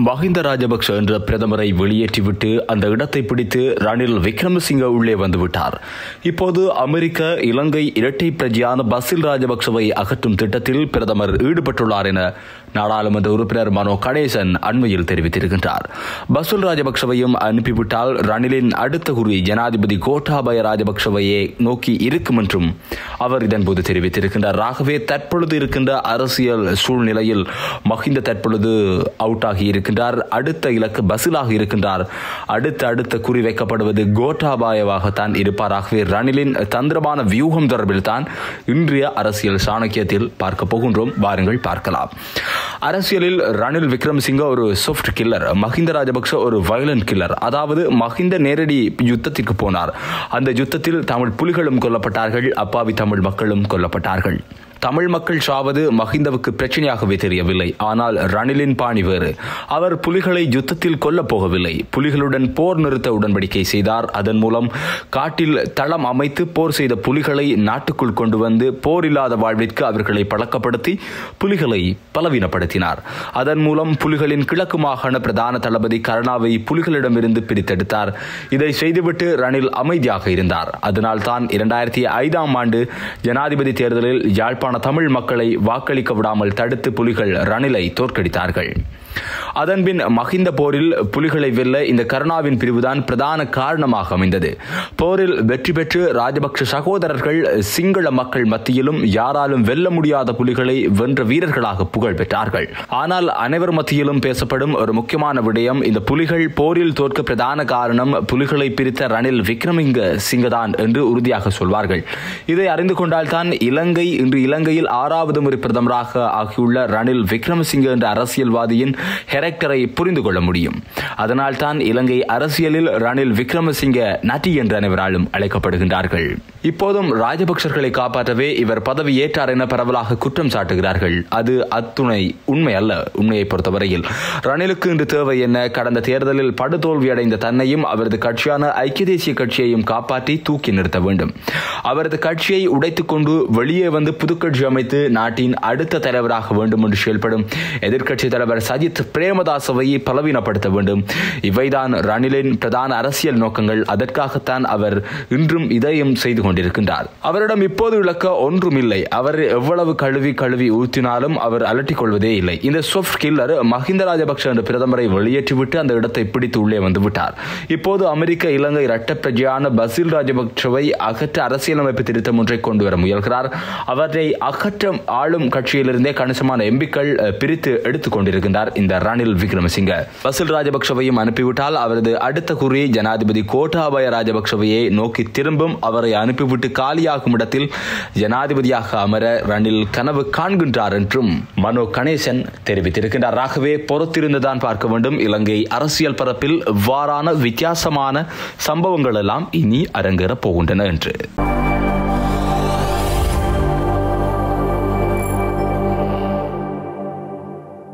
மஹிந்த ராஜபக்ஷ என்ற பிரதமரை வெளியேற்றிவிட்டு அந்த இடத்தை பிடித்து ரணில் விக்ரமசிங்க உள்ளே வந்துவிட்டார் இப்போது அமெரிக்க இலங்கை இரட்டை பிரஜையான பசில் ராஜபக்சவை அகற்றும் திட்டத்தில் பிரதமர் ஈடுபட்டுள்ளார் என நாடாளுமன்ற உறுப்பினர் மனோ கணேசன் அண்மையில் தெரிவித்திருக்கின்றார் பசுல் ராஜபக்சவையும் அனுப்பிவிட்டால் ரணிலின் அடுத்த குறி ஜனாதிபதி கோட்டாபய ராஜபக்சவையே நோக்கி இருக்கும் என்றும் அவர் இதன்போது தெரிவித்திருக்கின்றார் ஆகவே தற்பொழுது இருக்கின்ற அரசியல் சூழ்நிலையில் மஹிந்த தற்பொழுது அவுட் ஆகி இருக்கின்றார் அடுத்த இலக்கு பசிலாக இருக்கின்றார் அடுத்த அடுத்த குறி வைக்கப்படுவது கோட்டாபாயவாகத்தான் இருப்பார் ஆகவே ரணிலின் தந்திரமான வியூகம் தொடர்பில் தான் இன்றைய அரசியல் சாணக்கியத்தில் பார்க்க போகின்றோம் வாருங்கள் பார்க்கலாம் அரசியலில் ரணில் விக்ரமசிங்க ஒரு சாஃப்ட் கில்லர் மஹிந்த ராஜபக்ஷ ஒரு வயலண்ட் கில்லர் அதாவது மஹிந்த நேரடி யுத்தத்திற்கு போனார் அந்த யுத்தத்தில் தமிழ் புலிகளும் கொல்லப்பட்டார்கள் அப்பாவி தமிழ் மக்களும் கொல்லப்பட்டார்கள் தமிழ் மக்கள் சாவது மஹிந்தவுக்கு பிரச்சனையாகவே தெரியவில்லை ஆனால் ரணிலின் பாணி வேறு அவர் புலிகளை யுத்தத்தில் கொல்லப் போகவில்லை புலிகளுடன் போர் நிறுத்த உடன்படிக்கை செய்தார் அதன் மூலம் காட்டில் தளம் அமைத்து போர் செய்த புலிகளை நாட்டுக்குள் கொண்டு வந்து போர் இல்லாத வாழ்விற்கு அவர்களை பழக்கப்படுத்தி புலிகளை பலவீனப்படுத்தினார் அதன் மூலம் புலிகளின் கிழக்கு மாகாண பிரதான தளபதி கருணாவை புலிகளிடமிருந்து பிரித்தெடுத்தார் இதை செய்துவிட்டு ரணில் அமைதியாக இருந்தார் அதனால் தான் இரண்டாயிரத்தி ஐந்தாம் ஆண்டு ஜனாதிபதி தேர்தலில் யாழ்ப்பாண தமிழ் மக்களை வாக்களிக்க விடாமல் தடுத்து புலிகள் ரணிலை தோற்கடித்தார்கள் அதன்பின் மஹிந்த போரில் புலிகளை வெல்ல இந்த கருணாவின் பிரிவுதான் பிரதான காரணமாக அமைந்தது போரில் வெற்றி பெற்று ராஜபக்ஷ சகோதரர்கள் சிங்கள மக்கள் மத்தியிலும் யாராலும் வெல்ல முடியாத புலிகளை வென்ற வீரர்களாக புகழ் பெற்றார்கள் ஆனால் அனைவர் மத்தியிலும் பேசப்படும் ஒரு முக்கியமான விடயம் இந்த புலிகள் போரில் தோற்க பிரதான காரணம் புலிகளை பிரித்த ரணில் விக்ரமிங்க சிங்கதான் என்று உறுதியாக சொல்வார்கள் இதை அறிந்து கொண்டால் தான் இலங்கை இன்று இலங்கையில் ஆறாவது முறை பிரதமராக ஆகியுள்ள ரணில் விக்ரமசிங்க என்ற அரசியல்வாதியின் கேரக்டரை புரிந்து கொள்ள முடியும் அதனால் தான் இலங்கை அரசியலில் ரணில் விக்ரமசிங்க நட்டி என்ற அனைவராலும் அழைக்கப்படுகின்றார்கள் இப்போதும் ராஜபக்சர்களை காப்பாற்றவே இவர் பதவி ஏற்றார் என பரவலாக குற்றம் சாட்டுகிறார்கள் அது அத்துணை உண்மை அல்ல உண்மையை பொறுத்தவரையில் ரணிலுக்கு இன்று தேவை என்ன கடந்த தேர்தலில் படுதோல்வி அடைந்த தன்னையும் அவரது கட்சியான ஐக்கிய தேசிய கட்சியையும் காப்பாற்றி தூக்கி நிறுத்த வேண்டும் அவரது கட்சியை உடைத்துக் கொண்டு வெளியே வந்து புதுக்கட்சி அமைத்து நாட்டின் அடுத்த தலைவராக வேண்டும் என்று செயல்படும் எதிர்க்கட்சி தலைவர் சஜித் பிரேமதாசவை பலவீனப்படுத்த வேண்டும் இவைதான் ரணிலின் பிரதான அரசியல் நோக்கங்கள் அதற்காகத்தான் அவர் இன்றும் இதையும் செய்து கொண்டிருக்கின்றார் அவரிடம் இப்போது இழக்க ஒன்றும் இல்லை அவர் எவ்வளவு கழுவி கழுவி ஊற்றினாலும் அவர் அலட்டிக் கொள்வதே இல்லை இந்த சொஃப்ட் கில்லர் மஹிந்த ராஜபக்ஷ என்ற பிரதமரை வெளியேற்றிவிட்டு அந்த இடத்தை பிடித்து உள்ளே வந்து விட்டார் இப்போது அமெரிக்க இலங்கை இரட்ட பிரஜையான பசில் ராஜபக்ஷவை அகற்ற அரசியலமைப்பு திருத்தம் ஒன்றை கொண்டு வர முயல்கிறார் அவரை அகற்ற ஆளும் கட்சியிலிருந்தே கணிசமான எம்பிக்கள் பிரித்து எடுத்துக் கொண்டிருக்கின்றார் இந்த ரணில் விக்ரமசிங்க பசில் ராஜபக்சவையும் அனுப்பிவிட்டால் அவரது அடுத்த குறி ஜனாதிபதி கோட்டாபய ராஜபக்சவையே நோக்கி திரும்பும் அவரை அனுப்பிவிட்டு காலியாகும் இடத்தில் ஜனாதிபதியாக அமர ரணில் கனவு காண்கின்றார் என்றும் மனோ கணேசன் தெரிவித்திருக்கின்றார் ஆகவே பொறுத்திருந்துதான் பார்க்க வேண்டும் இலங்கை அரசியல் பரப்பில் இவ்வாறான வித்தியாசமான சம்பவங்கள் எல்லாம் இனி அரங்கேறப் போகின்றன என்று